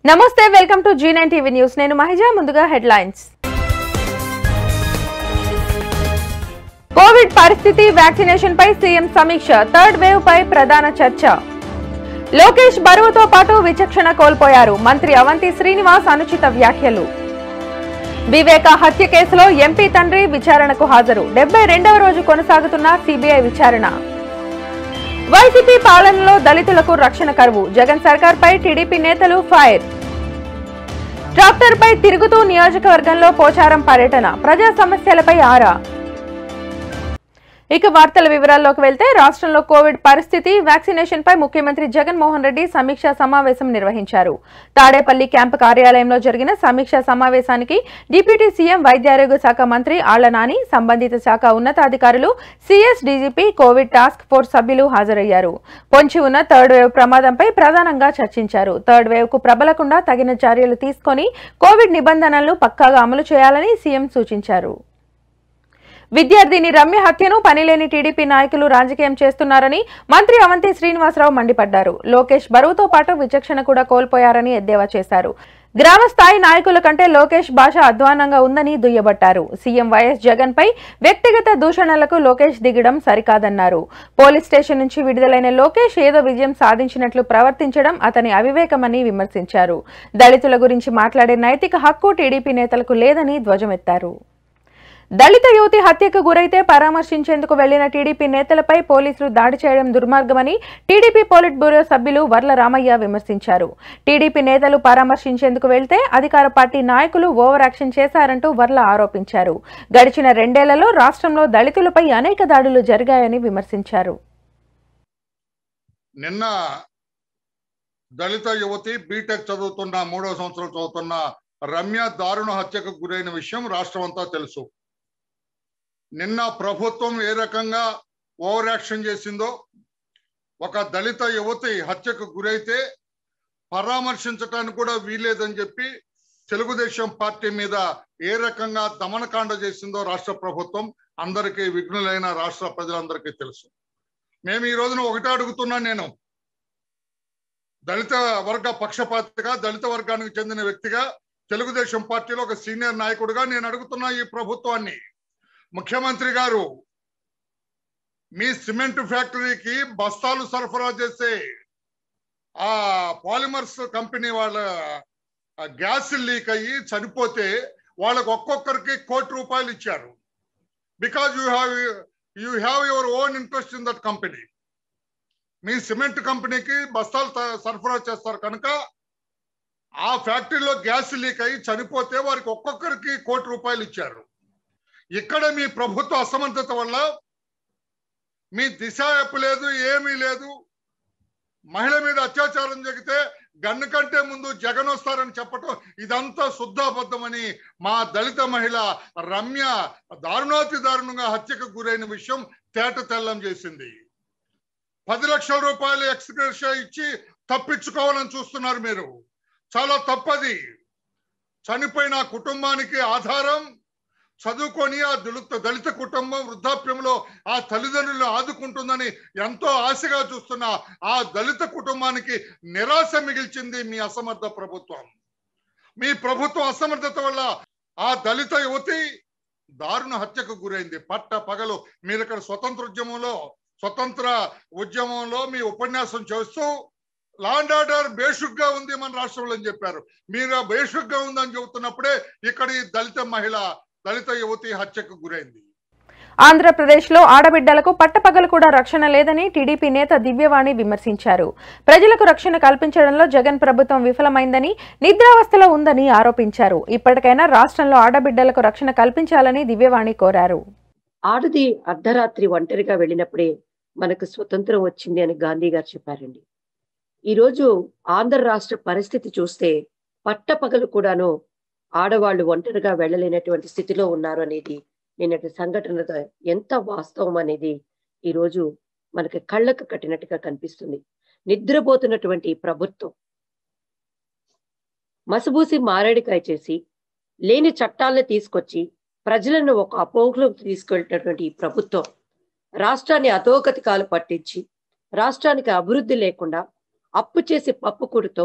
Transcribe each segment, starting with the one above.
నమస్తే welcome to Zee nine TV news నేను మహిజా ముందుగా హెడ్లైన్స్ కోవిడ్ పరిస్థితి వ్యాక్సినేషన్ పై సీఎం సమీక్ష థర్డ్ వేవ్ పై ప్రధాన చర్చ లోకేష్ బరువుతో పాటు విచక్షణ కోల్పోయారు మంత్రి అవంతి శ్రీనివాస్ అనుచిత వ్యాఖ్యలు వివేక హత్య కేసులో ఎంపీ తండ్రి విచారణకు హాజరు డెబ్బై రెండవ రోజు కొనసాగుతున్న సిబిఐ విచారణ వైసీపీ పాలనలో దళితులకు రక్షణ కరువు జగన్ సర్కార్పై టీడీపీ నేతలు ఫైర్ ట్రాక్టర్పై తిరుగుతూ నియోజకవర్గంలో పోచారం పర్యటన ప్రజా సమస్యలపై ఆరా ఇక వార్తల వివరాల్లోకి వెళ్తే రాష్ట్రంలో కోవిడ్ పరిస్థితి వ్యాక్సినేషన్ పై ముఖ్యమంత్రి జగన్మోహన్ రెడ్డి సమీక్షా సమావేశం నిర్వహించారు తాడేపల్లి క్యాంపు కార్యాలయంలో జరిగిన సమీక్షా సమావేశానికి డిప్యూటీ సీఎం వైద్యారోగ్య శాఖ మంత్రి ఆళ్ల నాని సంబంధిత శాఖ ఉన్నతాధికారులు CS DGP Covid task force సభ్యులు హాజరయ్యారు పొంచి ఉన్న థర్డ్ వేవ్ ప్రమాదంపై ప్రధానంగా చర్చించారు థర్డ్ వేవ్ కు ప్రబలకుండా తగిన చర్యలు తీసుకొని కోవిడ్ నిబంధనలను పక్కాగా అమలు చేయాలని సీఎం సూచించారు విద్యార్థిని రమ్య హత్యను పనిలేని టీడీపీ నాయకులు రాజకీయం చేస్తున్నారని మంత్రి అవంతి శ్రీనివాసరావు మండిపడ్డారు లోకేష్ బరువుతో పాటు విచక్షణ కూడా కోల్పోయారని ఎద్దేవా చేశారు గ్రామ స్థాయి నాయకుల కంటే లోకేష్ భాష అధ్వానంగా ఉందని దుయ్యబట్టారు సీఎం వైఎస్ జగన్ పై వ్యక్తిగత దూషణలకు లోకేష్ దిగడం సరికాదన్నారు పోలీస్ స్టేషన్ నుంచి విడుదలైన లోకేష్ ఏదో విజయం సాధించినట్లు ప్రవర్తించడం అతని అవివేకమని విమర్శించారు దళితుల గురించి మాట్లాడే నైతిక హక్కు టీడీపీ నేతలకు లేదని ధ్వజమెత్తారు దళిత యువతి హత్యకు గురైతే పరామర్శించేందుకు వెళ్లిన టీడీపీ నేతలపై పోలీసులు దాడి చేయడం దుర్మార్గమని టీడీపీ పోలిట్ బ్యూరో సభ్యులు వర్ల రామయ్య విమర్శించారు టీడీపీ నేతలు పరామర్శించేందుకు వెళ్తే అధికార పార్టీ నాయకులు ఓవర్ యాక్షన్ చేశారంటూ వర్ల ఆరోపించారు గడిచిన రెండేళ్లలో రాష్ట్రంలో దళితులపై అనేక దాడులు జరిగాయని విమర్శించారు నిన్న దళిత యువతి బీటెక్ చదువుతున్న మూడో సంవత్సరం చదువుతున్న రమ్య దారుణ హత్యకు గురైన విషయం రాష్ట్రం అంతా తెలుసు నిన్న ప్రభుత్వం ఏ రకంగా ఓవర్ యాక్షన్ చేసిందో ఒక దళిత యువతి హత్యకు గురైతే పరామర్శించటానికి కూడా వీలేదని చెప్పి తెలుగుదేశం పార్టీ మీద ఏ రకంగా దమనకాండ చేసిందో రాష్ట్ర ప్రభుత్వం అందరికీ విఘ్నులైన రాష్ట్ర ప్రజలందరికీ తెలుసు మేము ఈ రోజున ఒకటే అడుగుతున్నా నేను దళిత వర్గ పక్షపాతిగా దళిత వర్గానికి చెందిన వ్యక్తిగా తెలుగుదేశం పార్టీలో ఒక సీనియర్ నాయకుడిగా నేను అడుగుతున్నా ఈ ప్రభుత్వాన్ని ముఖ్యమంత్రి గారు మీ సిమెంట్ ఫ్యాక్టరీకి బస్తాలు సరఫరా చేసే ఆ పాలిమర్స్ కంపెనీ వాళ్ళ గ్యాస్ లీక్ అయ్యి చనిపోతే వాళ్ళకు ఒక్కొక్కరికి కోటి రూపాయలు ఇచ్చారు because you have you have your own interest in that company మీ సిమెంట్ కంపెనీకి బస్తాలు త- సరఫరా చేస్తారు కనుక ఆ ఫ్యాక్టరీలో గ్యాస్ లీక్ అయ్యి చనిపోతే వారికి ఒక్కొక్కరికి కోటి రూపాయలు ఇచ్చారు ఇక్కడ మీ ప్రభుత్వ అసమర్థత వల్ల మీ దిశ యాప్ లేదు ఏమీ లేదు మహిళ మీద అత్యాచారం జరిగితే గన్ను కంటే ముందు జగన్ వస్తారని చెప్పటం ఇదంతా శుద్ధాబద్ధమని మా దళిత మహిళ రమ్య దారుణాతి దారుణంగా హత్యకు గురైన విషయం తేట తెల్లం చేసింది పది లక్షల రూపాయలు ఎక్స్గ్రేషియా ఇచ్చి తప్పించుకోవాలని చూస్తున్నారు మీరు చాలా తప్పది చనిపోయిన ఆ కుటుంబానికి ఆధారం చదువుకొని ఆ దళిత దళిత కుటుంబం వృద్ధాప్యంలో ఆ తల్లిదండ్రులను ఆదుకుంటుందని ఎంతో ఆశగా చూస్తున్న ఆ దళిత కుటుంబానికి నిరాశ మిగిల్చింది మీ అసమర్థ ప్రభుత్వం మీ ప్రభుత్వం అసమర్థత వల్ల ఆ దళిత యువతి దారుణ హత్యకు గురైంది పట్ట పగలు మీరు ఇక్కడ స్వతంత్ర ఉద్యమంలో స్వతంత్ర ఉద్యమంలో మీ ఉపన్యాసం చేస్తూ లాండ్ ఆర్డర్ బేషుగ్గా ఉంది మన రాష్ట్రంలో అని చెప్పారు మీరు ఆ బేషుగ్గా ఉందని చెబుతున్నప్పుడే ఇక్కడ ఈ దళిత మహిళ దళిత యువతి హత్యకు గురైంది ఆంధ్రప్రదేశ్లో ఆడబిడ్డలకు పట్టపగలు కూడా రక్షణ లేదని టీడీపీ నేత దివ్యవాణి విమర్శించారు ప్రజలకు రక్షణ కల్పించడంలో జగన్ ప్రభుత్వం విఫలమైందని నిద్రావస్థలో ఉందని ఆరోపించారు ఇప్పటికైనా రాష్ట్రంలో ఆడబిడ్డలకు రక్షణ కల్పించాలని దివ్యవాణి కోరారు ఆడది అర్ధరాత్రి ఒంటరిగా వెళ్ళినప్పుడే మనకు స్వతంత్రం వచ్చింది అని గాంధీ గారు చెప్పారండి ఈరోజు ఆంధ్ర రాష్ట్ర పరిస్థితి చూస్తే పట్టపగలు కూడాను ఆడవాళ్ళు ఒంటరిగా వెళ్ళలేనటువంటి స్థితిలో ఉన్నారు అనేది నిన్నటి సంఘటన ఎంత వాస్తవం అనేది ఈరోజు మనకి కళ్ళకు కట్టినట్టుగా కనిపిస్తుంది నిద్రపోతున్నటువంటి ఈ ప్రభుత్వం మసబూసి మారేడికాయ చేసి లేని చట్టాలను తీసుకొచ్చి ప్రజలను ఒక అపోహలోకి తీసుకెళ్ళినటువంటి ఈ ప్రభుత్వం రాష్ట్రాన్ని అధోగతికాలు పట్టించి రాష్ట్రానికి అభివృద్ధి లేకుండా అప్పు చేసి పప్పు కూడుతో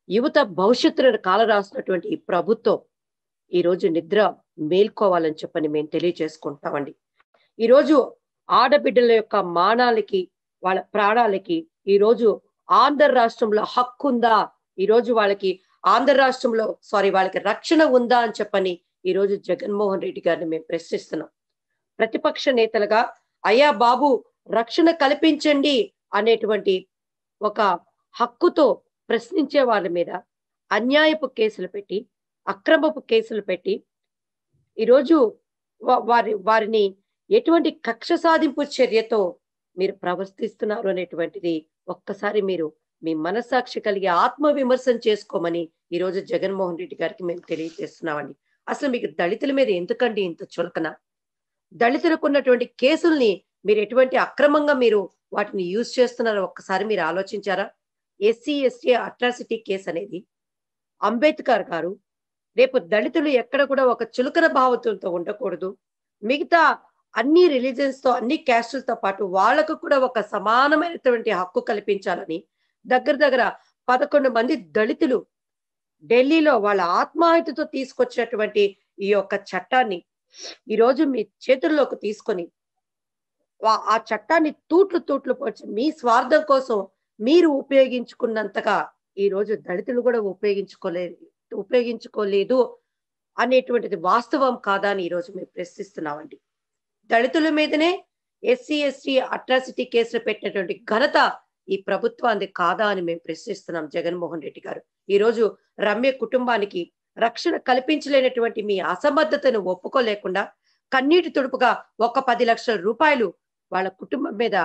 యువత భవిష్యత్తును కాలరాసినటువంటి ఈ ప్రభుత్వం ఈ రోజు నిద్ర మేల్కోవాలని చెప్పని మేము తెలియజేసుకుంటామండి ఈరోజు ఆడబిడ్డల యొక్క మానాలకి వాళ్ళ ప్రాణాలకి ఈ రోజు ఆంధ్ర రాష్ట్రంలో హక్కు ఉందా ఈ రోజు వాళ్ళకి ఆంధ్ర రాష్ట్రంలో సారీ వాళ్ళకి రక్షణ ఉందా అని చెప్పని ఈ రోజు జగన్మోహన్ రెడ్డి గారిని మేము ప్రశ్నిస్తున్నాం ప్రతిపక్ష నేతలుగా అయ్యా బాబు రక్షణ కల్పించండి అనేటువంటి ఒక హక్కుతో ప్రశ్నించే వాళ్ళ మీద అన్యాయపు కేసులు పెట్టి అక్రమపు కేసులు పెట్టి ఈరోజు వా- వారి వారిని ఎటువంటి కక్ష సాధింపు చర్యతో మీరు ప్రవర్తిస్తున్నారు అనేటువంటిది ఒక్కసారి మీరు మీ మనస్సాక్షి కలిగి ఆత్మ విమర్శన చేసుకోమని ఈ రోజు జగన్మోహన్ రెడ్డి గారికి మేము తెలియజేస్తున్నామండి అసలు మీకు దళితుల మీద ఎందుకండి ఇంత చులకన దళితులకు ఉన్నటువంటి కేసుల్ని మీరు ఎటువంటి అక్రమంగా మీరు వాటిని యూజ్ చేస్తున్నారో ఒక్కసారి మీరు ఆలోచించారా ఎస్సీ ఎస్టీ అట్రాసిటీ కేసు అనేది అంబేద్కర్ గారు రేపు దళితులు ఎక్కడ కూడా ఒక చులకన భావతంతో ఉండకూడదు మిగతా అన్ని రిలీజన్స్ తో అన్ని క్యాస్టులతో పాటు వాళ్ళకు కూడా ఒక సమానమైనటువంటి హక్కు కల్పించాలని దగ్గర దగ్గర పదకొండు మంది దళితులు ఢిల్లీలో వాళ్ళ ఆత్మాహుతితో తీసుకొచ్చినటువంటి ఈ యొక్క చట్టాన్ని ఈరోజు మీ చేతుల్లోకి తీసుకొని వా- ఆ చట్టాన్ని తూట్లు తూట్లు పోచి మీ స్వార్థం కోసం మీరు ఉపయోగించుకున్నంతగా ఈ రోజు దళితులు కూడా ఉపయోగించుకోలేదు ఉపయోగించుకోలేదు అనేటువంటిది వాస్తవం కాదా అని ఈరోజు మేము ప్రశ్నిస్తున్నామండి దళితుల మీదనే ఎస్సీ ఎస్టీ అట్రాసిటీ కేసులు పెట్టినటువంటి ఘనత ఈ ప్రభుత్వాన్ని కాదా అని మేము ప్రశ్నిస్తున్నాం జగన్మోహన్ రెడ్డి గారు ఈ రోజు రమ్య కుటుంబానికి రక్షణ కల్పించలేనటువంటి మీ అసమర్థతను ఒప్పుకోలేకుండా కన్నీటి తుడుపుగా ఒక పది లక్షల రూపాయలు వాళ్ళ కుటుంబం మీద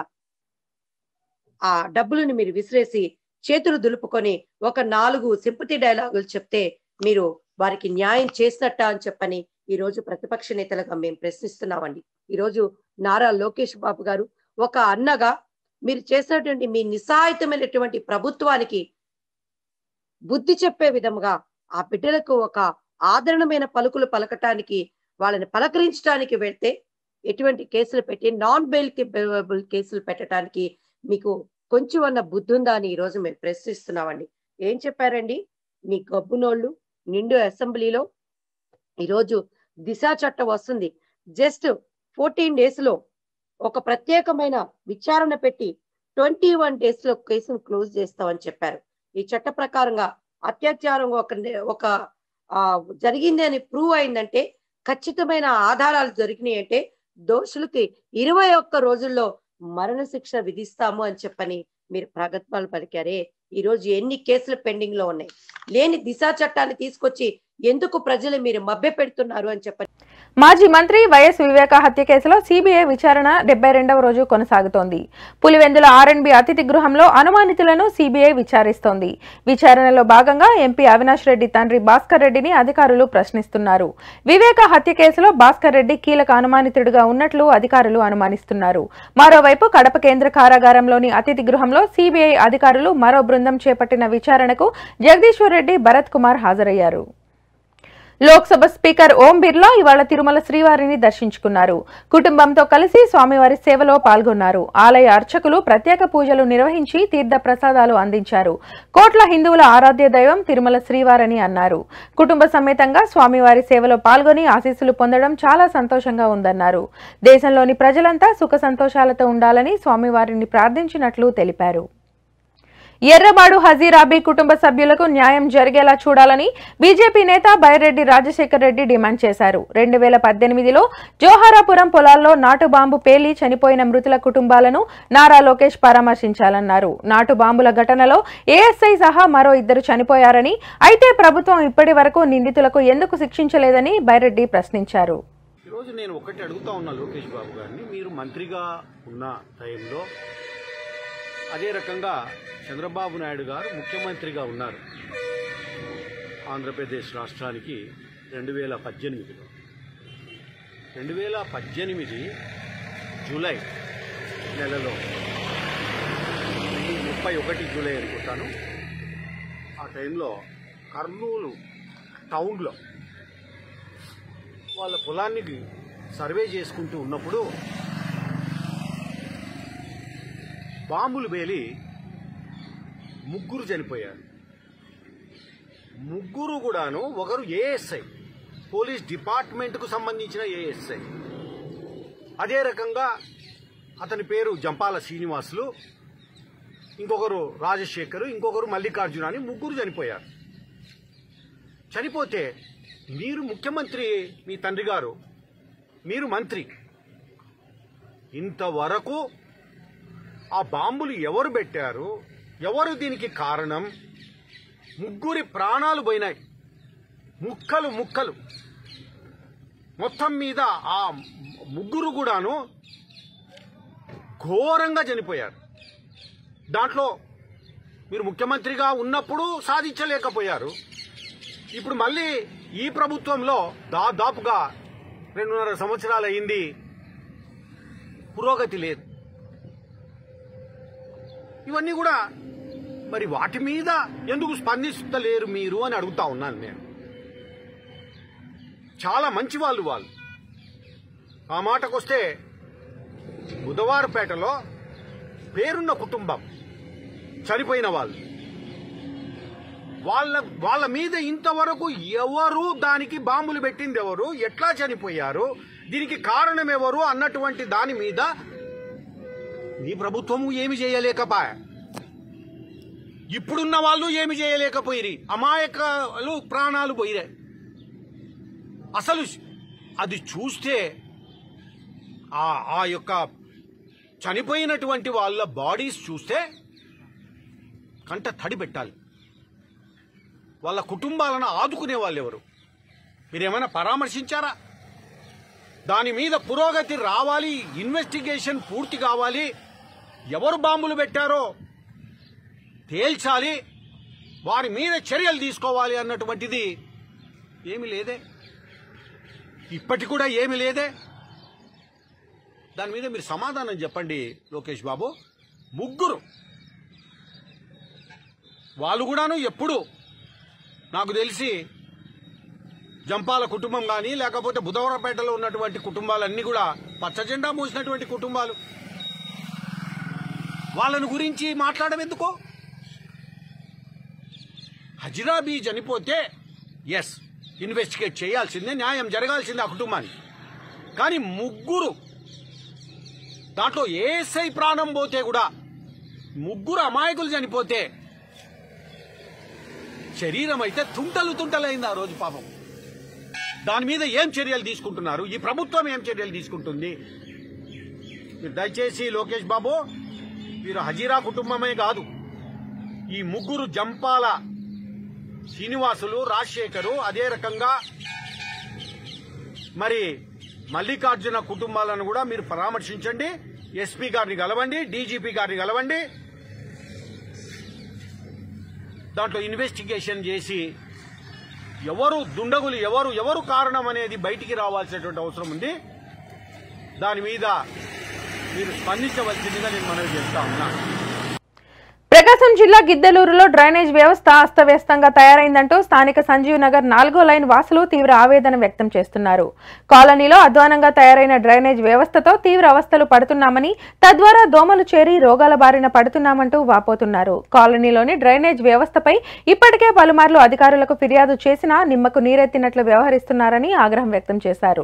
ఆ డబ్బులను మీరు విసిరేసి చేతులు దులుపుకొని ఒక నాలుగు సింపతి డైలాగులు చెప్తే మీరు వారికి న్యాయం చేసినట్ట అని చెప్పని ఈ రోజు ప్రతిపక్ష నేతలుగా మేము ప్రశ్నిస్తున్నామండి ఈ రోజు నారా లోకేష్ బాబు గారు ఒక అన్నగా మీరు చేసినటువంటి మీ నిస్సాయితమైనటువంటి ప్రభుత్వానికి బుద్ధి చెప్పే విధముగా ఆ బిడ్డలకు ఒక ఆదరణమైన పలుకులు పలకటానికి వాళ్ళని పలకరించడానికి వెళ్తే ఎటువంటి కేసులు పెట్టి నాన్ బెయిల్ కేసులు పెట్టడానికి మీకు కొంచెం అన్న బుద్ధి ఉందా అని ఈ రోజు మేము ప్రశ్నిస్తున్నామండి ఏం చెప్పారండి మీ గబ్బునోళ్ళు నిండు అసెంబ్లీలో ఈరోజు దిశ చట్టం వస్తుంది జస్ట్ ఫోర్టీన్ డేస్ లో ఒక ప్రత్యేకమైన విచారణ పెట్టి ట్వంటీ వన్ డేస్ లో కేసును క్లోజ్ చేస్తామని చెప్పారు ఈ చట్ట ప్రకారంగా అత్యాచారం ఒక ఒక ఆ, జరిగింది అని ప్రూవ్ అయిందంటే ఖచ్చితమైన ఆధారాలు దొరికినాయి అంటే దోషులకి ఇరవై ఒక్క రోజుల్లో మరణ శిక్ష విధిస్తాము అని చెప్పని మీరు ప్రగత్వాలు పలికారే ఈ రోజు ఎన్ని కేసులు పెండింగ్ లో ఉన్నాయి లేని దిశా చట్టాన్ని తీసుకొచ్చి ఎందుకు ప్రజలు మీరు మభ్య పెడుతున్నారు అని చెప్పని మాజీ మంత్రి వైఎస్ వివేక హత్య కేసులో సీబీఐ విచారణ డెబ్బై రెండవ రోజు కొనసాగుతోంది పులివెందుల ఆర్ఎండ్బి అతిథి గృహంలో అనుమానితులను సీబీఐ విచారిస్తోంది విచారణలో భాగంగా ఎంపీ అవినాష్ రెడ్డి తండ్రి భాస్కర్ రెడ్డిని అధికారులు ప్రశ్నిస్తున్నారు వివేక హత్య కేసులో భాస్కర్ రెడ్డి కీలక అనుమానితుడిగా ఉన్నట్లు అధికారులు అనుమానిస్తున్నారు మరోవైపు కడప కేంద్ర కారాగారంలోని అతిథి గృహంలో సీబీఐ అధికారులు మరో బృందం చేపట్టిన విచారణకు జగదీశ్వర్ రెడ్డి భరత్ కుమార్ హాజరయ్యారు లోక్సభ స్పీకర్ ఓం బిర్లా ఇవాళ తిరుమల శ్రీవారిని దర్శించుకున్నారు కుటుంబంతో కలిసి స్వామివారి సేవలో పాల్గొన్నారు ఆలయ అర్చకులు ప్రత్యేక పూజలు నిర్వహించి తీర్థ ప్రసాదాలు అందించారు కోట్ల హిందువుల ఆరాధ్య దైవం తిరుమల శ్రీవారని అన్నారు కుటుంబ సమేతంగా స్వామివారి సేవలో పాల్గొని ఆశీస్సులు పొందడం చాలా సంతోషంగా ఉందన్నారు దేశంలోని ప్రజలంతా సుఖ సంతోషాలతో ఉండాలని స్వామివారిని ప్రార్థించినట్లు తెలిపారు ఎర్రబాడు హజీరాబీ కుటుంబ సభ్యులకు న్యాయం జరిగేలా చూడాలని బీజేపీ నేత బైరెడ్డి రాజశేఖర్ రెడ్డి డిమాండ్ చేశారు రెండు వేల పద్దెనిమిదిలో జోహారాపురం పొలాల్లో నాటు బాంబు పేలి చనిపోయిన మృతుల కుటుంబాలను నారా లోకేష్ పరామర్శించాలన్నారు నాటు బాంబుల ఘటనలో ఏఎస్ఐ సహా మరో ఇద్దరు చనిపోయారని అయితే ప్రభుత్వం ఇప్పటి వరకు నిందితులకు ఎందుకు శిక్షించలేదని బైరెడ్డి ప్రశ్నించారు ఈరోజు నేను ఒకటి అడుగుతా ఉన్నా లోకేష్ బాబు గారిని మీరు మంత్రిగా ఉన్న టైంలో అదే రకంగా చంద్రబాబు నాయుడు గారు ముఖ్యమంత్రిగా ఉన్నారు ఆంధ్రప్రదేశ్ రాష్ట్రానికి రెండు వేల పద్దెనిమిదిలో రెండు వేల పద్దెనిమిది జూలై నెలలో ఇది ముప్పై ఒకటి జూలై అనుకుంటాను ఆ టైంలో కర్నూలు టౌన్లో వాళ్ళ పొలాన్ని సర్వే చేసుకుంటూ ఉన్నప్పుడు బాంబులు పేలి ముగ్గురు చనిపోయారు ముగ్గురు కూడాను ఒకరు ఏఎస్ఐ పోలీస్ డిపార్ట్మెంట్కు సంబంధించిన ఏఎస్ఐ అదే రకంగా అతని పేరు జంపాల శ్రీనివాసులు ఇంకొకరు రాజశేఖర్ ఇంకొకరు మల్లికార్జున అని ముగ్గురు చనిపోయారు చనిపోతే మీరు ముఖ్యమంత్రి మీ తండ్రి గారు మీరు మంత్రి ఇంతవరకు ఆ బాంబులు ఎవరు పెట్టారు ఎవరు దీనికి కారణం ముగ్గురి ప్రాణాలు పోయినాయి ముక్కలు ముక్కలు మొత్తం మీద ఆ ముగ్గురు కూడాను ఘోరంగా చనిపోయారు దాంట్లో మీరు ముఖ్యమంత్రిగా ఉన్నప్పుడు సాధించలేకపోయారు ఇప్పుడు మళ్ళీ ఈ ప్రభుత్వంలో దాదాపుగా రెండున్నర సంవత్సరాలు అయింది పురోగతి లేదు ఇవన్నీ కూడా మరి వాటి మీద ఎందుకు స్పందిస్తలేరు మీరు అని అడుగుతా ఉన్నాను నేను చాలా మంచి వాళ్ళు వాళ్ళు ఆ మాటకొస్తే బుధవారపేటలో పేరున్న కుటుంబం చనిపోయిన వాళ్ళు వాళ్ళ వాళ్ళ మీద ఇంతవరకు ఎవరు దానికి బాంబులు పెట్టింది ఎవరు ఎట్లా చనిపోయారు దీనికి కారణం ఎవరు అన్నటువంటి దాని మీద ఈ ప్రభుత్వము ఏమి చేయలేకపాయ ఇప్పుడున్న వాళ్ళు ఏమి చేయలేకపోయిరి అమాయకాలు ప్రాణాలు పోయిరాయి అసలు అది చూస్తే ఆ ఆ యొక్క చనిపోయినటువంటి వాళ్ళ బాడీస్ చూస్తే కంట తడి పెట్టాలి వాళ్ళ కుటుంబాలను ఆదుకునే వాళ్ళు ఎవరు మీరేమైనా పరామర్శించారా దాని మీద పురోగతి రావాలి ఇన్వెస్టిగేషన్ పూర్తి కావాలి ఎవరు బాంబులు పెట్టారో తేల్చాలి వారి మీద చర్యలు తీసుకోవాలి అన్నటువంటిది ఏమి లేదే ఇప్పటి కూడా ఏమి లేదే దాని మీద మీరు సమాధానం చెప్పండి లోకేష్ బాబు ముగ్గురు వాళ్ళు కూడాను ఎప్పుడు నాకు తెలిసి జంపాల కుటుంబం కానీ లేకపోతే బుధవరపేటలో ఉన్నటువంటి కుటుంబాలన్నీ కూడా పచ్చ జెండా మూసినటువంటి కుటుంబాలు వాళ్ళని గురించి మాట్లాడడం ఎందుకో హజిరాబీ చనిపోతే ఎస్ ఇన్వెస్టిగేట్ చేయాల్సిందే న్యాయం జరగాల్సిందే ఆ కుటుంబానికి కానీ ముగ్గురు దాంట్లో ఏసై ప్రాణం పోతే కూడా ముగ్గురు అమాయకులు చనిపోతే శరీరం అయితే తుంటలు తుంటలైంది ఆ రోజు పాపం దాని మీద ఏం చర్యలు తీసుకుంటున్నారు ఈ ప్రభుత్వం ఏం చర్యలు తీసుకుంటుంది మీరు దయచేసి లోకేష్ బాబు వీరు హజీరా కుటుంబమే కాదు ఈ ముగ్గురు జంపాల శ్రీనివాసులు రాజశేఖరు అదే రకంగా మరి మల్లికార్జున కుటుంబాలను కూడా మీరు పరామర్శించండి ఎస్పీ గారిని కలవండి డీజీపీ గారిని కలవండి దాంట్లో ఇన్వెస్టిగేషన్ చేసి ఎవరు దుండగులు ఎవరు ఎవరు కారణం అనేది బయటికి రావాల్సినటువంటి అవసరం ఉంది దాని మీద మీరు స్పందించవలసిందిగా నేను మనవి చేస్తా ఉన్నా ప్రకాశం జిల్లా గిద్దలూరులో డ్రైనేజ్ వ్యవస్థ అస్తవ్యస్తంగా తయారైందంటూ స్థానిక సంజీవ్ నగర్ నాలుగో లైన్ వాసులు తీవ్ర ఆవేదన వ్యక్తం చేస్తున్నారు కాలనీలో అధ్వానంగా తయారైన డ్రైనేజ్ వ్యవస్థతో తీవ్ర అవస్థలు పడుతున్నామని తద్వారా దోమలు చేరి రోగాల బారిన పడుతున్నామంటూ వాపోతున్నారు కాలనీలోని డ్రైనేజ్ వ్యవస్థపై ఇప్పటికే పలుమార్లు అధికారులకు ఫిర్యాదు చేసినా నిమ్మకు నీరెత్తినట్లు వ్యవహరిస్తున్నారని ఆగ్రహం వ్యక్తం చేశారు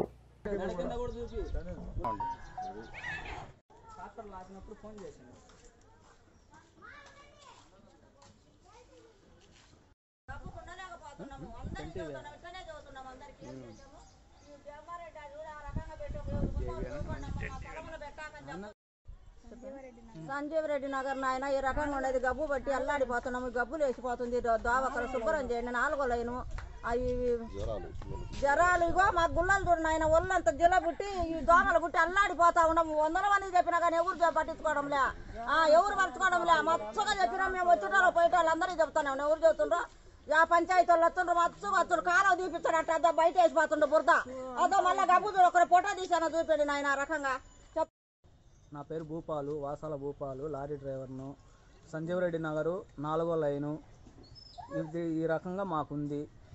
సంజీవ్ రెడ్డి నగర్ నాయన ఈ రకంగా ఉండేది గబ్బు బట్టి అల్లాడిపోతున్నాము గబ్బులు వేసిపోతుంది దో- దోవకలు శుభ్రం చేయండి నాలుగో లైను అవి జ్వరాలు ఇగో మా గుల్లలు చూడండి ఆయన ఒళ్ళంత జిల పుట్టి ఈ దోమలు పుట్టి అల్లాడిపోతా ఉన్నాము వందల మంది చెప్పినా కానీ ఎవరు చె- పట్టించుకోవడంలే ఆ ఎవరు పట్టించుకోవడంలే మచ్చగా చెప్పినా మేము వచ్చేటోళ్ళు పోయేటోళ్ళు అందరికీ చెప్తున్నాం ఎవరు చెప్తుండ్రు ఆ పంచాయతీ వాళ్ళు వస్తుండ్రు మచ్చగా వస్తుండ్రు కాలం చూపించాడు అట్లా బయట వేసిపోతుండ్రు బురద అదో మళ్ళీ గబ్బు చూడు ఒకరు ఫోటో తీసాను చూపాడు ఆయన ఆ రకంగా చెప్ నా పేరు భూపాలు వాసాల భూపాలు లారీ డ్రైవర్ను సంజీవ్ రెడ్డి నగరు నాలుగో లైను ఇది ఈ రకంగా మాకుంది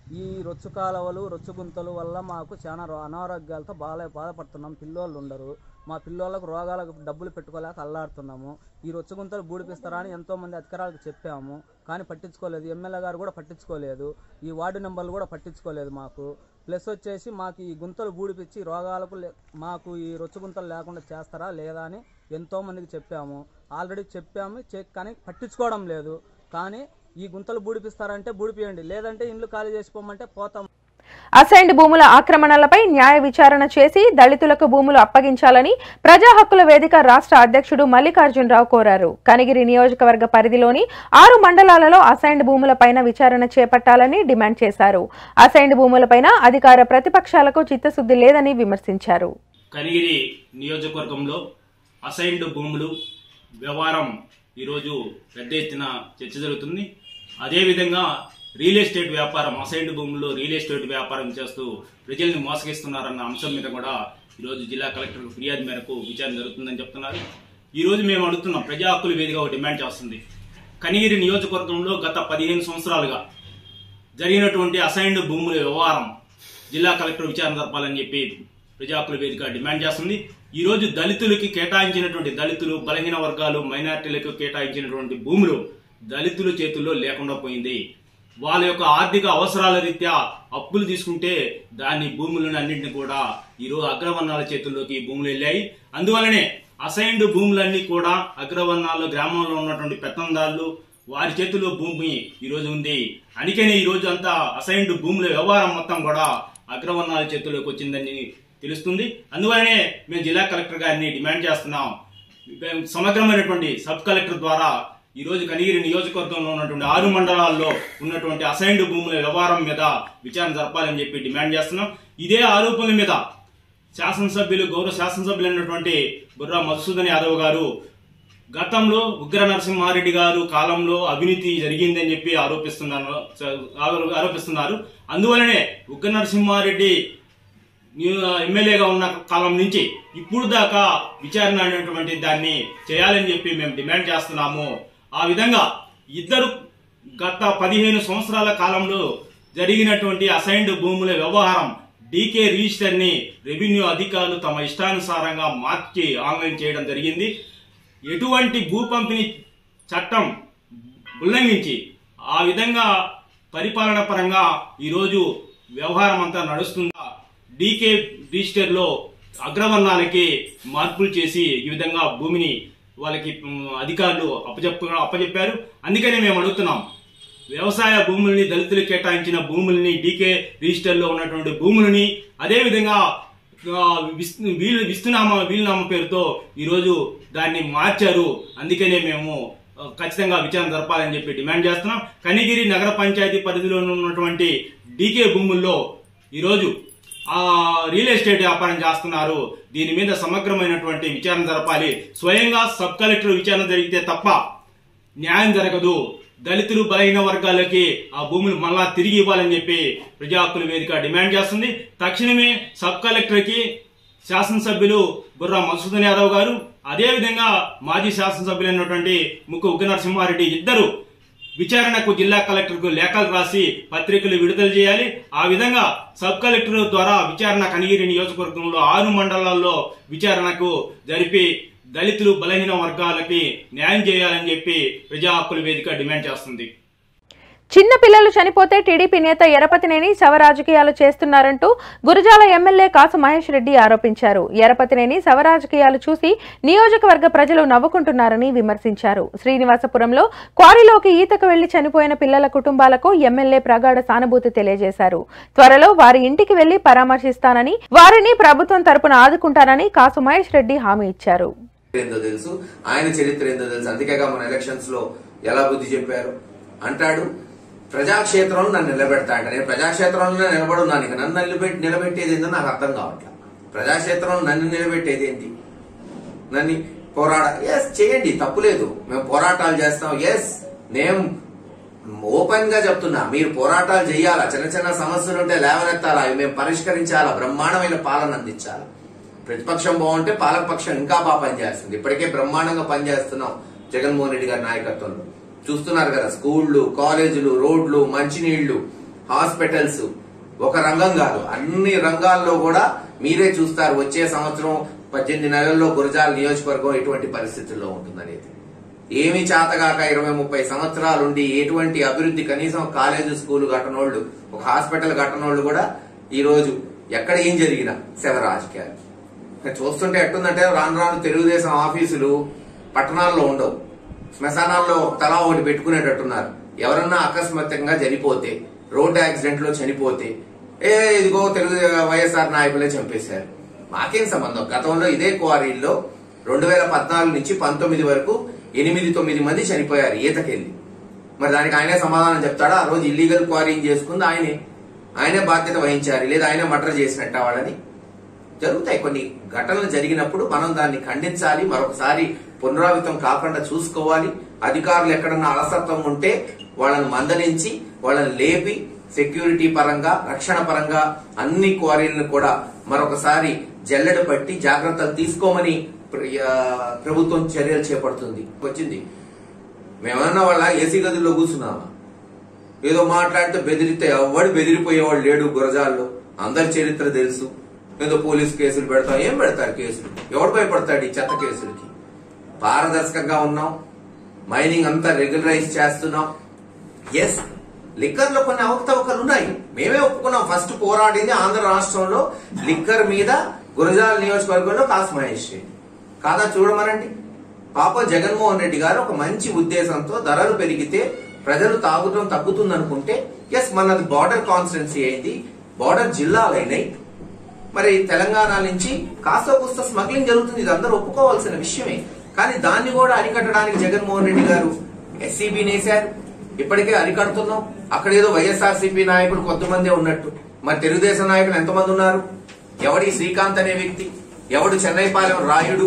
ఈ రొచ్చు కాలువలు రొచ్చు గుంతలు వల్ల మాకు చాలా రో- అనారోగ్యాలతో బాగా బాధపడుతున్నాం పిల్లోళ్ళు ఉండరు మా పిల్లోళ్ళకు రోగాలకు డబ్బులు పెట్టుకోలేక అల్లాడుతున్నాము ఈ రొచ్చు గుంతలు బూడిపిస్తారా అని ఎంతో మంది అధికారులకు చెప్పాము కానీ పట్టించుకోలేదు ఎమ్మెల్యే గారు కూడా పట్టించుకోలేదు ఈ వార్డు నెంబర్లు కూడా పట్టించుకోలేదు మాకు ప్లస్ వచ్చేసి మాకు ఈ గుంతలు బూడిపించి రోగాలకు లే- మాకు ఈ రొచ్చు గుంతలు లేకుండా చేస్తారా లేదా అని ఎంతో మందికి చెప్పాము ఆల్రెడీ చెప్పాము చెక్ కానీ పట్టించుకోవడం లేదు కానీ ఈ గుంతలు బూడిపిస్తారంటే బూడిపియండి లేదంటే ఇండ్లు ఖాళీ చేసిపోమంటే పోతాం అసైన్డ్ భూముల ఆక్రమణలపై న్యాయ విచారణ చేసి దళితులకు భూములు అప్పగించాలని ప్రజా హక్కుల వేదిక రాష్ట్ర అధ్యక్షుడు మల్లికార్జునరావు కోరారు కనిగిరి నియోజకవర్గ పరిధిలోని ఆరు మండలాలలో అసైన్డ్ భూములపైన విచారణ చేపట్టాలని డిమాండ్ చేశారు అసైన్డ్ భూములపైన అధికార ప్రతిపక్షాలకు చిత్తశుద్ధి లేదని విమర్శించారు కనిగిరి నియోజకవర్గంలో అసైన్డ్ భూములు వ్యవహారం ఈరోజు పెద్ద ఎత్తున చర్చ జరుగుతుంది అదేవిధంగా రియల్ ఎస్టేట్ వ్యాపారం అసైన్డ్ భూముల్లో రియల్ ఎస్టేట్ వ్యాపారం చేస్తూ ప్రజల్ని మోసగిస్తున్నారన్న అంశం మీద కూడా ఈరోజు జిల్లా కలెక్టర్ ఫిర్యాదు మేరకు విచారణ జరుగుతుందని చెప్తున్నారు ఈరోజు మేము అడుగుతున్నాం ప్రజా హక్కుల వేదిక ఒక డిమాండ్ చేస్తుంది కనిగిరి నియోజకవర్గంలో గత పదిహేను సంవత్సరాలుగా జరిగినటువంటి అసైన్డ్ భూముల వ్యవహారం జిల్లా కలెక్టర్ విచారణ జరపాలని చెప్పి ప్రజా హక్కుల వేదిక డిమాండ్ చేస్తుంది ఈ రోజు దళితులకి కేటాయించినటువంటి దళితులు బలహీన వర్గాలు మైనార్టీలకు కేటాయించినటువంటి భూములు దళితుల చేతుల్లో లేకుండా పోయింది వాళ్ళ యొక్క ఆర్థిక అవసరాల రీత్యా అప్పులు తీసుకుంటే దాని భూములను అన్నింటిని కూడా ఈరోజు అగ్రవర్ణాల చేతుల్లోకి ఈ భూములు వెళ్ళాయి అందువలనే అసైన్డ్ భూములన్నీ కూడా అగ్రవర్ణాలు గ్రామంలో ఉన్నటువంటి పెత్తందారులు వారి చేతుల్లో భూమి ఈ రోజు ఉంది అందుకనే ఈ రోజు అంతా అసైన్డ్ భూముల వ్యవహారం మొత్తం కూడా అగ్రవర్ణాల చేతుల్లోకి వచ్చిందని తెలుస్తుంది అందువలనే మేము జిల్లా కలెక్టర్ గారిని డిమాండ్ చేస్తున్నాం మేము సమగ్రమైనటువంటి సబ్ కలెక్టర్ ద్వారా ఈ రోజు కనిగిరి నియోజకవర్గంలో ఉన్నటువంటి ఆరు మండలాల్లో ఉన్నటువంటి అసైన్డ్ భూముల వ్యవహారం మీద విచారణ జరపాలని చెప్పి డిమాండ్ చేస్తున్నాం ఇదే ఆరోపణల మీద శాసనసభ్యులు గౌరవ శాసనసభ్యులు అయినటువంటి బుర్రా మధుసూదన్ యాదవ్ గారు గతంలో ఉగ్ర నరసింహారెడ్డి గారు కాలంలో అవినీతి జరిగిందని చెప్పి ఆరోపిస్తున్నారు ఆరో- ఆరోపిస్తున్నారు అందువలనే ఉగ్ర నరసింహారెడ్డి న్యూ- ఎమ్మెల్యేగా ఉన్న కాలం నుంచి ఇప్పుడు దాకా విచారణ అనేటువంటి దాన్ని చేయాలని చెప్పి మేము డిమాండ్ చేస్తున్నాము ఆ విధంగా ఇద్దరు గత పదిహేను సంవత్సరాల కాలంలో జరిగినటువంటి అసైన్డ్ భూముల వ్యవహారం డీకే రిజిస్టర్ ని రెవెన్యూ అధికారులు తమ ఇష్టానుసారంగా మార్చి ఆన్లైన్ చేయడం జరిగింది ఎటువంటి భూ పంపిణీ చట్టం ఉల్లంఘించి ఆ విధంగా పరిపాలన పరంగా ఈరోజు వ్యవహారం అంతా నడుస్తుందా డీకే రిజిస్టర్ లో అగ్రవర్ణాలకి మార్పులు చేసి ఈ విధంగా భూమిని వాళ్ళకి ఉమ్, అధికారులు అప్పచెప్ప అప్పచెప్పారు అందుకనే మేము అడుగుతున్నాం వ్యవసాయ భూముల్ని దళితులకు కేటాయించిన భూముల్ని డీకే రిజిస్టర్ లో ఉన్నటువంటి భూములని అదే విధంగా ఆ, విస్- వీలు విస్తునామా వీలునామా పేరుతో ఈరోజు దాన్ని మార్చారు అందుకనే మేము ఆ, ఖచ్చితంగా విచారణ జరపాలని చెప్పి డిమాండ్ చేస్తున్నాం కనిగిరి నగర పంచాయతీ పరిధిలో ఉన్నటువంటి డీకే భూముల్లో ఈరోజు ఆ రియల్ ఎస్టేట్ వ్యాపారం చేస్తున్నారు దీని మీద సమగ్రమైనటువంటి విచారణ జరపాలి స్వయంగా సబ్ కలెక్టర్ విచారణ జరిగితే తప్ప న్యాయం జరగదు దళితులు బలహీన వర్గాలకి ఆ భూములు మళ్ళా తిరిగి ఇవ్వాలని చెప్పి ప్రజా హక్కుల వేదిక డిమాండ్ చేస్తుంది తక్షణమే సబ్ కలెక్టర్ కి శాసనసభ్యులు బుర్రా మధుసూదన్ యాదవ్ గారు అదే విధంగా మాజీ శాసనసభ్యులైనటువంటి ముక్కు ఉగ్ర నరసింహారెడ్డి ఇద్దరు విచారణకు జిల్లా కలెక్టర్ కు లేఖలు రాసి పత్రికలు విడుదల చేయాలి ఆ విధంగా సబ్ కలెక్టర్ ద్వారా విచారణ కనిగిరి నియోజకవర్గంలో ఆరు మండలాల్లో విచారణకు జరిపి దళితులు బలహీన వర్గాలకి న్యాయం చేయాలని చెప్పి ప్రజా హక్కుల వేదిక డిమాండ్ చేస్తుంది చిన్న పిల్లలు చనిపోతే టీడీపీ నేత ఎరపతినేని శవ రాజకీయాలు చేస్తున్నారంటూ గురజాల ఎమ్మెల్యే కాసు మహేష్ రెడ్డి ఆరోపించారు ఎరపతినేని శవ రాజకీయాలు చూసి నియోజకవర్గ ప్రజలు నవ్వుకుంటున్నారని విమర్శించారు శ్రీనివాసపురంలో క్వారీలోకి ఈతకు వెళ్లి చనిపోయిన పిల్లల కుటుంబాలకు ఎమ్మెల్యే ప్రగాఢ సానుభూతి తెలియజేశారు త్వరలో వారి ఇంటికి వెళ్లి పరామర్శిస్తానని వారిని ప్రభుత్వం తరపున ఆదుకుంటానని కాసు మహేష్ రెడ్డి హామీ ఇచ్చారు ఏందో తెలుసు ఆయన చరిత్ర ఏందో తెలుసు అందుకేగా మన ఎలక్షన్స్ లో ఎలా బుద్ధి చెప్పారు అంటాడు ప్రజాక్షేత్రంలో నన్ను నిలబెడతా అంట నేను ప్రజాక్షేత్రంలో నిలబడున్నాను ఇక నన్ను నిలబెట్టి నిలబెట్టేది ఏందో నాకు అర్థం కావట్లేదు ప్రజాక్షేత్రంలో నన్ను నిలబెట్టేది ఏంటి నన్ను పోరాడ ఎస్ చేయండి తప్పులేదు మేము పోరాటాలు చేస్తాం ఎస్ నేను ఓపెన్ గా చెప్తున్నా మీరు పోరాటాలు చేయాలా చిన్న చిన్న సమస్యలు ఉంటే లేవనెత్తాలా అవి మేము పరిష్కరించాలా బ్రహ్మాండమైన పాలన అందించాలా ప్రతిపక్షం బాగుంటే పాలకపక్షం ఇంకా బాగా పనిచేస్తుంది ఇప్పటికే బ్రహ్మాండంగా పనిచేస్తున్నాం జగన్మోహన్ రెడ్డి గారి నాయకత్వంలో చూస్తున్నారు కదా స్కూళ్లు కాలేజీలు రోడ్లు మంచినీళ్లు హాస్పిటల్స్ ఒక రంగం కాదు అన్ని రంగాల్లో కూడా మీరే చూస్తారు వచ్చే సంవత్సరం పద్దెనిమిది నెలల్లో గురజాల నియోజకవర్గం ఎటువంటి పరిస్థితుల్లో ఉంటుందనేది ఏమీ చేతగాక ఇరవై ముప్పై సంవత్సరాలుండి ఎటువంటి అభివృద్ధి కనీసం కాలేజీ స్కూల్ కట్టనోళ్ళు ఒక హాస్పిటల్ కట్టనోళ్ళు కూడా ఈ రోజు ఎక్కడ ఏం జరిగినా శవ రాజకీయాలు ఇక్కడ చూస్తుంటే ఎట్టుందంటే రాను రాను తెలుగుదేశం ఆఫీసులు పట్టణాల్లో ఉండవు శ్మశానాల్లో తలా ఒకటి పెట్టుకునేటట్టున్నారు ఎవరన్నా అకస్మాత్తుగా చనిపోతే రోడ్డు యాక్సిడెంట్ లో చనిపోతే ఏ ఇదిగో తెలుగు వైఎస్ఆర్ నాయకులే చంపేశారు మాకేం సంబంధం గతంలో ఇదే క్వారీల్లో రెండు వేల పద్నాలుగు నుంచి పంతొమ్మిది వరకు ఎనిమిది తొమ్మిది మంది చనిపోయారు ఈతకెళ్ళి మరి దానికి ఆయనే సమాధానం చెప్తాడా ఆ రోజు ఇల్లీగల్ క్వారీని చేసుకుంది ఆయనే ఆయనే బాధ్యత వహించారు లేదా ఆయనే మర్డర్ చేసినట్ట వాళ్ళని జరుగుతాయి కొన్ని ఘటనలు జరిగినప్పుడు మనం దాన్ని ఖండించాలి మరొకసారి పునరావృతం కాకుండా చూసుకోవాలి అధికారులు ఎక్కడన్నా అలసత్వం ఉంటే వాళ్ళని మందలించి వాళ్ళని లేపి సెక్యూరిటీ పరంగా రక్షణ పరంగా అన్ని క్వారీలను కూడా మరొకసారి జల్లెడ పట్టి జాగ్రత్తలు తీసుకోమని ప్ర- ఆ, ప్రభుత్వం చర్యలు చేపడుతుంది వచ్చింది మేమన్నా వాళ్ళ ఏసీ గదుల్లో కూర్చున్నామా ఏదో మాట్లాడితే బెదిరితే ఎవడు బెదిరిపోయేవాడు లేడు గురజాల్లో అందరి చరిత్ర తెలుసు ఏదో పోలీస్ కేసులు పెడతాం ఏం పెడతారు కేసులు ఎవడు భయపడతాడు ఈ చెత్త కేసులకి పారదర్శకంగా ఉన్నాం మైనింగ్ అంతా రెగ్యులరైజ్ చేస్తున్నాం ఎస్ లిక్కర్ లో కొన్ని అవకతవకలు ఉన్నాయి మేమే ఒప్పుకున్నాం ఫస్ట్ పోరాడింది ఆంధ్ర రాష్ట్రంలో లిక్కర్ మీద గురజాల నియోజకవర్గంలో కాసు మహేష్ రెడ్డి కాదా చూడమనండి పాపం జగన్మోహన్ రెడ్డి గారు ఒక మంచి ఉద్దేశంతో ధరలు పెరిగితే ప్రజలు తాగుటం తగ్గుతుంది అనుకుంటే ఎస్ మనది బార్డర్ కాన్స్టిట్యున్సీ అయింది బార్డర్ జిల్లాలైనాయి మరి తెలంగాణ నుంచి కాస్త కూస్త స్మగ్లింగ్ జరుగుతుంది ఇది అందరూ ఒప్పుకోవాల్సిన విషయమే కానీ దాన్ని కూడా అరికట్టడానికి జగన్మోహన్ రెడ్డి గారు ఎస్సీబీ నేశారు ఇప్పటికే అరికడుతున్నాం అక్కడ ఏదో వైఎస్ఆర్సీపీ నాయకులు కొంతమందే ఉన్నట్టు మరి తెలుగుదేశం నాయకులు ఎంతమంది ఉన్నారు ఎవడి శ్రీకాంత్ అనే వ్యక్తి ఎవడు చెన్నైపాలెం రాయుడు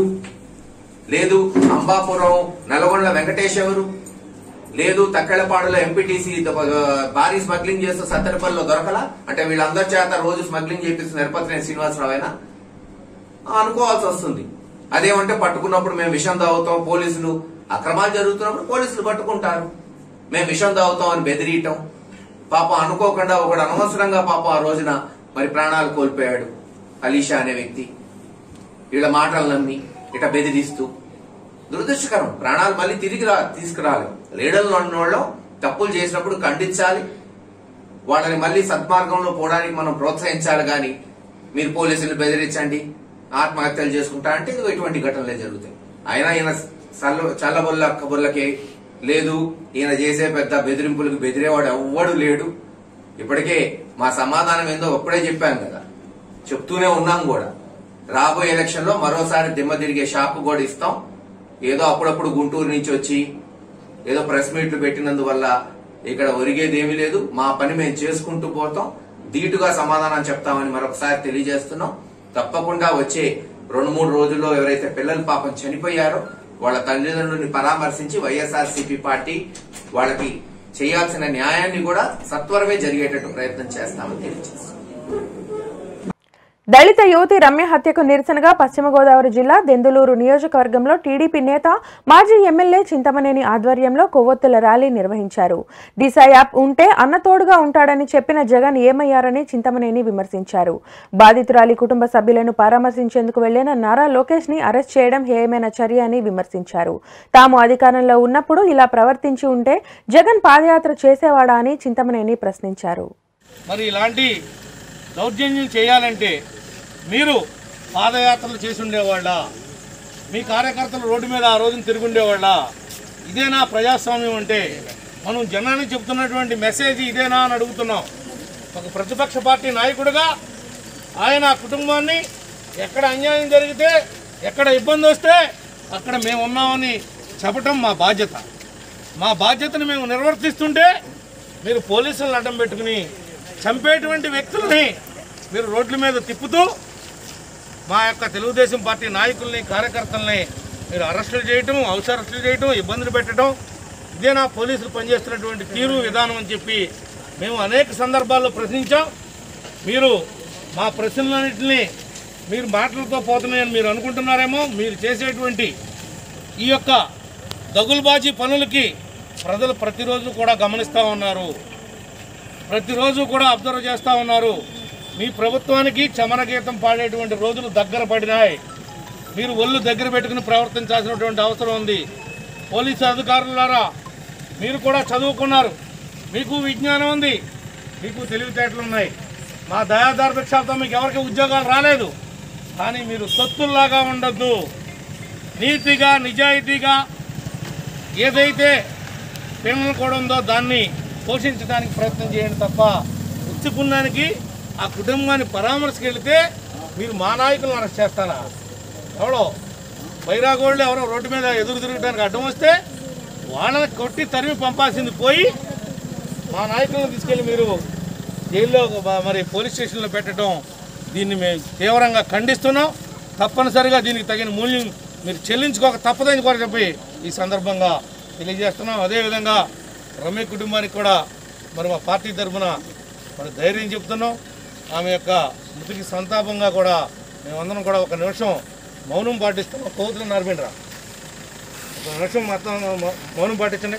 లేదు అంబాపురం నల్గొండ వెంకటేష్ ఎవరు లేదు తక్కెళ్ళపాడులో ఎంపీటీసీ భారీ స్మగ్లింగ్ చేస్తూ సత్తెనపల్లిలో దొరకలా అంటే వీళ్ళందరి చేత రోజు స్మగ్లింగ్ చేపిస్తున్న నిరపతినేని శ్రీనివాసరావేనా అనుకోవాల్సి వస్తుంది అదేమంటే పట్టుకున్నప్పుడు మేము విషం తాగుతాం పోలీసులు అక్రమాలు జరుగుతున్నప్పుడు పోలీసులు పట్టుకుంటారు మేము విషం తాగుతాం అని బెదిరియటం పాపం అనుకోకుండా ఒకడు అనవసరంగా పాపం ఆ రోజున మరి ప్రాణాలు కోల్పోయాడు అలీషా అనే వ్యక్తి వీళ్ళ మాటలు నమ్మి ఇట బెదిరిస్తూ దురదృష్టకరం ప్రాణాలు మళ్ళీ తిరిగి రా తీసుకురాలి లీడర్లు ఉన్నోళ్ళం తప్పులు చేసినప్పుడు ఖండించాలి వాళ్ళని మళ్ళీ సద్మార్గంలో పోవడానికి మనం ప్రోత్సహించాలి గాని మీరు పోలీసులు బెదిరించండి ఆత్మహత్యలు చేసుకుంటా అంటే ఇదిగో ఇటువంటి ఘటనలే జరుగుతాయి అయినా ఈయన చల్ల చల్లబొల్ల కబుర్లకే లేదు ఈయన చేసే పెద్ద బెదిరింపులకు బెదిరేవాడు ఎవ్వడు లేడు ఇప్పటికే మా సమాధానం ఏందో అప్పుడే చెప్పాం కదా చెప్తూనే ఉన్నాం కూడా రాబోయే ఎలక్షన్ లో మరోసారి దిమ్మ తిరిగే షాప్ కూడా ఇస్తాం ఏదో అప్పుడప్పుడు గుంటూరు నుంచి వచ్చి ఏదో ప్రెస్ మీట్లు పెట్టినందువల్ల ఇక్కడ ఒరిగేది ఏమీ లేదు మా పని మేము చేసుకుంటూ పోతాం ధీటుగా సమాధానం చెప్తామని మరొకసారి తెలియజేస్తున్నాం తప్పకుండా వచ్చే రెండు మూడు రోజుల్లో ఎవరైతే పిల్లలు పాపం చనిపోయారో వాళ్ళ తల్లిదండ్రులని పరామర్శించి వైఎస్ఆర్సీపీ పార్టీ వాళ్ళకి చేయాల్సిన న్యాయాన్ని కూడా సత్వరమే జరిగేటట్టు ప్రయత్నం చేస్తామని తెలియజేస్తున్నాం దళిత యువతి రమ్య హత్యకు నిరసనగా పశ్చిమ గోదావరి జిల్లా దెందులూరు నియోజకవర్గంలో టీడీపీ నేత మాజీ ఎమ్మెల్యే చింతమనేని ఆధ్వర్యంలో కొవ్వొత్తుల ర్యాలీ నిర్వహించారు దిశ యాప్ ఉంటే అన్నతోడుగా ఉంటాడని చెప్పిన జగన్ ఏమయ్యారని చింతమనేని విమర్శించారు బాధితురాలి కుటుంబ సభ్యులను పరామర్శించేందుకు వెళ్లిన నారా లోకేష్ ని అరెస్ట్ చేయడం హేయమైన చర్య అని విమర్శించారు తాము అధికారంలో ఉన్నప్పుడు ఇలా ప్రవర్తించి ఉంటే జగన్ పాదయాత్ర చేసేవాడా అని చింతమనేని ప్రశ్నించారు మరి ఇలాంటి దౌర్జన్యం చేయాలంటే మీరు పాదయాత్రలు చేసి ఉండేవాళ్ళ మీ కార్యకర్తలు రోడ్డు మీద ఆ రోజున తిరుగుండేవాళ్ళ ఇదేనా ప్రజాస్వామ్యం అంటే మనం జనానికి చెప్తున్నటువంటి మెసేజ్ ఇదేనా అని అడుగుతున్నాం ఒక ప్రతిపక్ష పార్టీ నాయకుడిగా ఆయన ఆ కుటుంబాన్ని ఎక్కడ అన్యాయం జరిగితే ఎక్కడ ఇబ్బంది వస్తే అక్కడ మేము ఉన్నామని చెప్పటం మా బాధ్యత మా బాధ్యతను మేము నిర్వర్తిస్తుంటే మీరు పోలీసులను అడ్డం పెట్టుకుని చంపేటువంటి వ్యక్తుల్ని మీరు రోడ్ల మీద తిప్పుతూ మా యొక్క తెలుగుదేశం పార్టీ నాయకుల్ని కార్యకర్తల్ని మీరు అరెస్టులు చేయటం హౌస్ అరెస్టులు చేయటం ఇబ్బందులు పెట్టడం ఇదేనా పోలీసులు పనిచేస్తున్నటువంటి తీరు విధానం అని చెప్పి మేము అనేక సందర్భాల్లో ప్రశ్నించాం మీరు మా ప్రశ్నలన్నింటినీ మీరు మాటలతో పోతున్నాయని మీరు అనుకుంటున్నారేమో మీరు చేసేటువంటి ఈ యొక్క దగులుబాజీ పనులకి ప్రజలు ప్రతిరోజు కూడా గమనిస్తూ ఉన్నారు ప్రతిరోజు కూడా అబ్జర్వ్ చేస్తూ ఉన్నారు మీ ప్రభుత్వానికి చమన గీతం పాడేటువంటి రోజులు దగ్గర పడినాయి మీరు ఒళ్ళు దగ్గర పెట్టుకుని ప్రవర్తించాల్సినటువంటి అవసరం ఉంది పోలీసు అధికారులారా మీరు కూడా చదువుకున్నారు మీకు విజ్ఞానం ఉంది మీకు తెలివితేటలు ఉన్నాయి మా దయాదార భిక్షాలతో మీకు ఎవరికి ఉద్యోగాలు రాలేదు కానీ మీరు సొత్తుల్లాగా ఉండొద్దు నీతిగా నిజాయితీగా ఏదైతే పిల్లలు కూడా ఉందో దాన్ని పోషించడానికి ప్రయత్నం చేయండి తప్ప ఉత్తి పుణ్యానికి ఆ కుటుంబాన్ని పరామర్శకి వెళితే మీరు మా నాయకులను అరెస్ట్ చేస్తారా ఎవడో బైరాగోళ్ళు ఎవరో రోడ్డు మీద ఎదురు తిరగడానికి అడ్డం వస్తే వాళ్ళని కొట్టి తరిమి పంపాల్సింది పోయి మా నాయకులను తీసుకెళ్ళి మీరు జైల్లో బ- మరి పోలీస్ స్టేషన్లో పెట్టడం దీన్ని మేము తీవ్రంగా ఖండిస్తున్నాం తప్పనిసరిగా దీనికి తగిన మూల్యం మీరు చెల్లించుకోక తప్పదని కూడా చెప్పి ఈ సందర్భంగా తెలియజేస్తున్నాం అదేవిధంగా రమ్య కుటుంబానికి కూడా మరి మా పార్టీ తరఫున మరి ధైర్యం చెప్తున్నాం ఆమె యొక్క మృతికి సంతాపంగా కూడా మేమందరం కూడా ఒక నిమిషం మౌనం పాటిస్తున్నాం కోతులు నరమిండ్రా ఒక నిమిషం మొత్తం మౌ- మౌనం పాటించండి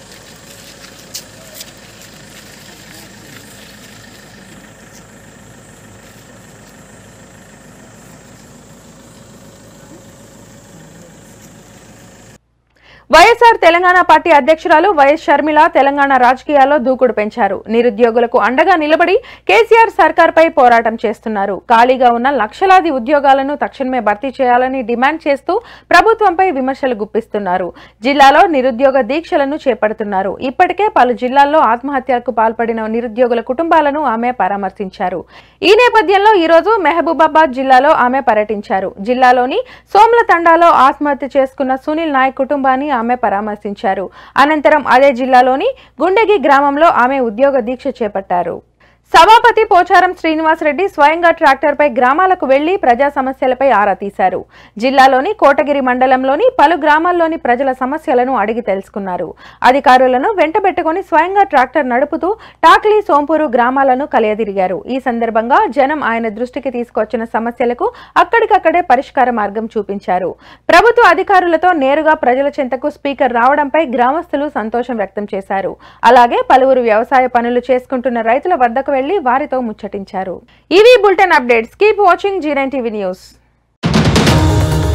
వైఎస్ఆర్ తెలంగాణ పార్టీ అధ్యక్షురాలు వైఎస్ షర్మిల తెలంగాణ రాజకీయాల్లో దూకుడు పెంచారు నిరుద్యోగులకు అండగా నిలబడి కేసీఆర్ సర్కార్పై పోరాటం చేస్తున్నారు ఖాళీగా ఉన్న లక్షలాది ఉద్యోగాలను తక్షణమే భర్తీ చేయాలని డిమాండ్ చేస్తూ ప్రభుత్వంపై విమర్శలు గుప్పిస్తున్నారు జిల్లాలో నిరుద్యోగ దీక్షలను చేపడుతున్నారు ఇప్పటికే పలు జిల్లాల్లో ఆత్మహత్యలకు పాల్పడిన నిరుద్యోగుల కుటుంబాలను ఆమె పరామర్శించారు ఈ నేపథ్యంలో ఈరోజు మెహబూబాబాద్ జిల్లాలో ఆమె పర్యటించారు జిల్లాలోని సోమ్ల తండాలో ఆత్మహత్య చేసుకున్న సునీల్ నాయక్ కుటుంబాన్ని ఆమె పరామర్శించారు అనంతరం అదే జిల్లాలోని గుండెగి గ్రామంలో ఆమె ఉద్యోగ దీక్ష చేపట్టారు సభాపతి పోచారం శ్రీనివాసరెడ్డి స్వయంగా ట్రాక్టర్పై గ్రామాలకు వెళ్లి ప్రజా సమస్యలపై ఆరా తీశారు జిల్లాలోని కోటగిరి మండలంలోని పలు గ్రామాల్లోని ప్రజల సమస్యలను అడిగి తెలుసుకున్నారు అధికారులను వెంటబెట్టుకుని స్వయంగా ట్రాక్టర్ నడుపుతూ టాక్లీ సోంపూరు గ్రామాలను కలియదిరిగారు ఈ సందర్భంగా జనం ఆయన దృష్టికి తీసుకొచ్చిన సమస్యలకు అక్కడికక్కడే పరిష్కార మార్గం చూపించారు ప్రభుత్వ అధికారులతో నేరుగా ప్రజల చెంతకు స్పీకర్ రావడంపై గ్రామస్తులు సంతోషం వ్యక్తం చేశారు అలాగే పలువురు వ్యవసాయ పనులు చేసుకుంటున్న రైతుల వద్దకు వెళ్లి వారితో ముచ్చటించారు ఇవి bulletin updates keep watching Zee TV news